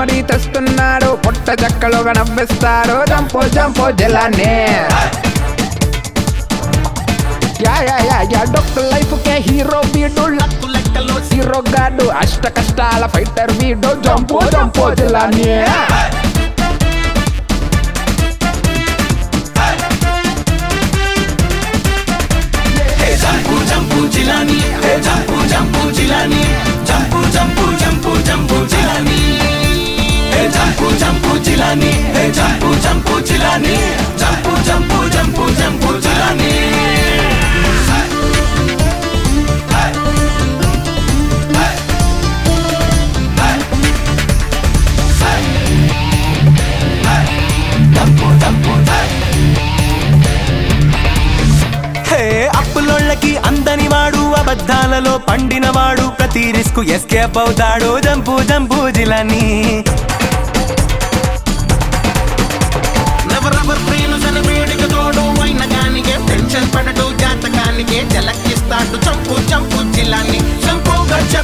comedy తెస్తున్నాడు పుట్ట చెక్కలుగా నవ్విస్తాడు జంపు జంపు జిల్లానే యా యా యా యా డొక్క లైఫ్ కే హీరో వీడు లక్కు లెక్కలో హీరో గాడు అష్ట కష్టాల ఫైటర్ వీడు జంపు జంపు జిల్లానే jump jump Jilani hey jump jump Jilani jump jump jump jump Jilani hey jump jump Jilani hey jump jump Jilani jump jump jump jump Jilani hey అప్పులోళ్ళకి అందని వాడు అబద్ధాలలో పండినవాడు ప్రతి రిస్క్ ఎస్కేప్ అవుతాడు జంపు జంపు జిలాని ఎవరెవరు ప్రియులు వేడికి తోడు అయిన గానికే టెన్షన్ పడడు జాతకానికే జలకిస్తాడు చంపు చంపు జిల్లాని చంపు గచ్చ